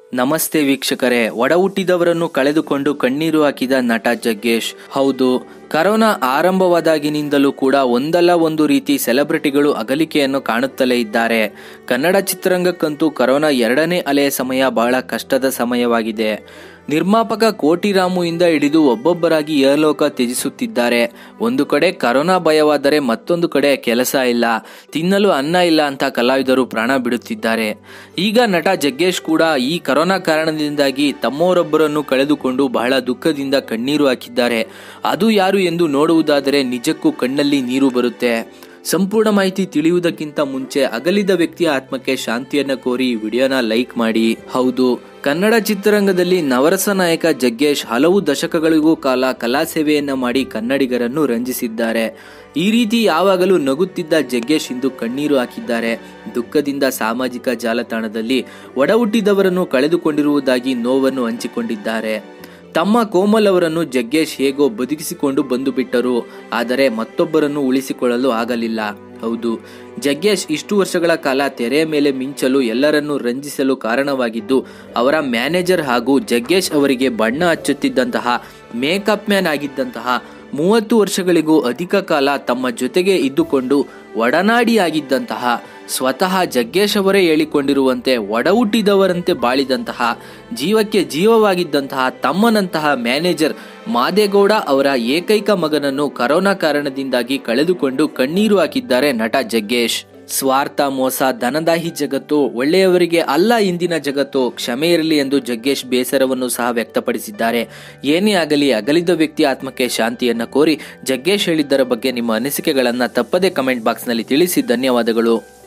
ನಮಸ್ತೆ ವೀಕ್ಷಕರೇ ಒಡ ಹುಟ್ಟಿದವರನ್ನು ಕಳೆದುಕೊಂಡು ಕಣ್ಣೀರು ಹಾಕಿದ ನಟ ಜಗ್ಗೇಶ್ ಹೌದು ಕರೋನಾ ಆರಂಭವಾದಾಗಿನಿಂದಲೂ ಕೂಡ ಒಂದಲ್ಲ ಒಂದು ರೀತಿ ಸೆಲೆಬ್ರಿಟಿಗಳು ಅಗಲಿಕೆಯನ್ನು ಕಾಣುತ್ತಲೇ ಇದ್ದಾರೆ ಕನ್ನಡ ಚಿತ್ರರಂಗಕ್ಕಂತೂ ಕರೋನಾ ಎರಡನೇ ಅಲೆಯ ಸಮಯ ಬಹಳ ಕಷ್ಟದ ಸಮಯವಾಗಿದೆ ನಿರ್ಮಾಪಕ ಕೋಟಿರಾಮು ಇಂದ ಹಿಡಿದು ಒಬ್ಬೊಬ್ಬರಾಗಿ ಯಲೋಕ ತ್ಯಜಿಸುತ್ತಿದ್ದಾರೆ ಒಂದು ಕಡೆ ಕರೋನಾ ಭಯವಾದರೆ ಮತ್ತೊಂದು ಕಡೆ ಕೆಲಸ ಇಲ್ಲ ತಿನ್ನಲು ಅನ್ನ ಇಲ್ಲ ಅಂತ ಕಲಾವಿದರು ಪ್ರಾಣ ಬಿಡುತ್ತಿದ್ದಾರೆ ಈಗ ನಟ ಜಗ್ಗೇಶ್ ಕೂಡ ಈ ಕರೋನಾ ಕಾರಣದಿಂದಾಗಿ ತಮ್ಮವರೊಬ್ಬರನ್ನು ಕಳೆದುಕೊಂಡು ಬಹಳ ದುಃಖದಿಂದ ಕಣ್ಣೀರು ಹಾಕಿದ್ದಾರೆ ಅದು ಯಾರು ಎಂದು ನೋಡುವುದಾದರೆ ನಿಜಕ್ಕೂ ಕಣ್ಣಲ್ಲಿ ನೀರು ಬರುತ್ತೆ ಸಂಪೂರ್ಣ ಮಾಹಿತಿ ತಿಳಿಯುವುದಕ್ಕಿಂತ ಮುಂಚೆ ಅಗಲಿದ ವ್ಯಕ್ತಿಯ ಆತ್ಮಕ್ಕೆ ಶಾಂತಿಯನ್ನ ಕೋರಿ ಈ ವಿಡಿಯೋನ ಲೈಕ್ ಮಾಡಿ ಹೌದು ಕನ್ನಡ ಚಿತ್ರರಂಗದಲ್ಲಿ ನವರಸ ನಾಯಕ ಜಗ್ಗೇಶ್ ಹಲವು ದಶಕಗಳಿಗೂ ಕಾಲ ಕಲಾ ಸೇವೆಯನ್ನ ಮಾಡಿ ಕನ್ನಡಿಗರನ್ನು ರಂಜಿಸಿದ್ದಾರೆ ಈ ರೀತಿ ಯಾವಾಗಲೂ ನಗುತ್ತಿದ್ದ ಜಗ್ಗೇಶ್ ಇಂದು ಕಣ್ಣೀರು ಹಾಕಿದ್ದಾರೆ ದುಃಖದಿಂದ ಸಾಮಾಜಿಕ ಜಾಲತಾಣದಲ್ಲಿ ಒಡ ಹುಟ್ಟಿದವರನ್ನು ಕಳೆದುಕೊಂಡಿರುವುದಾಗಿ ನೋವನ್ನು ಹಂಚಿಕೊಂಡಿದ್ದಾರೆ ತಮ್ಮ ಕೋಮಲ್ ಅವರನ್ನು ಜಗ್ಗೇಶ್ ಹೇಗೋ ಬದುಕಿಸಿಕೊಂಡು ಬಂದು ಬಿಟ್ಟರು ಆದರೆ ಮತ್ತೊಬ್ಬರನ್ನು ಉಳಿಸಿಕೊಳ್ಳಲು ಆಗಲಿಲ್ಲ ಹೌದು ಜಗ್ಗೇಶ್ ಇಷ್ಟು ವರ್ಷಗಳ ಕಾಲ ತೆರೆಯ ಮೇಲೆ ಮಿಂಚಲು ಎಲ್ಲರನ್ನೂ ರಂಜಿಸಲು ಕಾರಣವಾಗಿದ್ದು ಅವರ ಮ್ಯಾನೇಜರ್ ಹಾಗೂ ಜಗ್ಗೇಶ್ ಅವರಿಗೆ ಬಣ್ಣ ಹಚ್ಚುತ್ತಿದ್ದಂತಹ ಮೇಕಪ್ ಮ್ಯಾನ್ ಆಗಿದ್ದಂತಹ ಮೂವತ್ತು ವರ್ಷಗಳಿಗೂ ಅಧಿಕ ಕಾಲ ತಮ್ಮ ಜೊತೆಗೆ ಇದ್ದುಕೊಂಡು ಒಡನಾಡಿಯಾಗಿದ್ದಂತಹ ಸ್ವತಃ ಜಗ್ಗೇಶ್ ಅವರೇ ಹೇಳಿಕೊಂಡಿರುವಂತೆ ಒಡ ಹುಟ್ಟಿದವರಂತೆ ಬಾಳಿದಂತಹ ಜೀವಕ್ಕೆ ಜೀವವಾಗಿದ್ದಂತಹ ತಮ್ಮನಂತಹ ಮ್ಯಾನೇಜರ್ ಮಾದೇಗೌಡ ಅವರ ಏಕೈಕ ಮಗನನ್ನು ಕರೋನಾ ಕಾರಣದಿಂದಾಗಿ ಕಳೆದುಕೊಂಡು ಕಣ್ಣೀರು ಹಾಕಿದ್ದಾರೆ ನಟ ಜಗ್ಗೇಶ್ ಸ್ವಾರ್ಥ ಮೋಸ ಧನದಾಹಿ ಜಗತ್ತು ಒಳ್ಳೆಯವರಿಗೆ ಅಲ್ಲ ಇಂದಿನ ಜಗತ್ತು ಕ್ಷಮೆ ಇರಲಿ ಎಂದು ಜಗ್ಗೇಶ್ ಬೇಸರವನ್ನು ಸಹ ವ್ಯಕ್ತಪಡಿಸಿದ್ದಾರೆ ಏನೇ ಆಗಲಿ ಅಗಲಿದ ವ್ಯಕ್ತಿ ಆತ್ಮಕ್ಕೆ ಶಾಂತಿಯನ್ನ ಕೋರಿ ಜಗ್ಗೇಶ್ ಹೇಳಿದ್ದರ ಬಗ್ಗೆ ನಿಮ್ಮ ಅನಿಸಿಕೆಗಳನ್ನ ತಪ್ಪದೇ ಕಮೆಂಟ್ ಬಾಕ್ಸ್ನಲ್ಲಿ ತಿಳಿಸಿ ಧನ್ಯವಾದಗಳು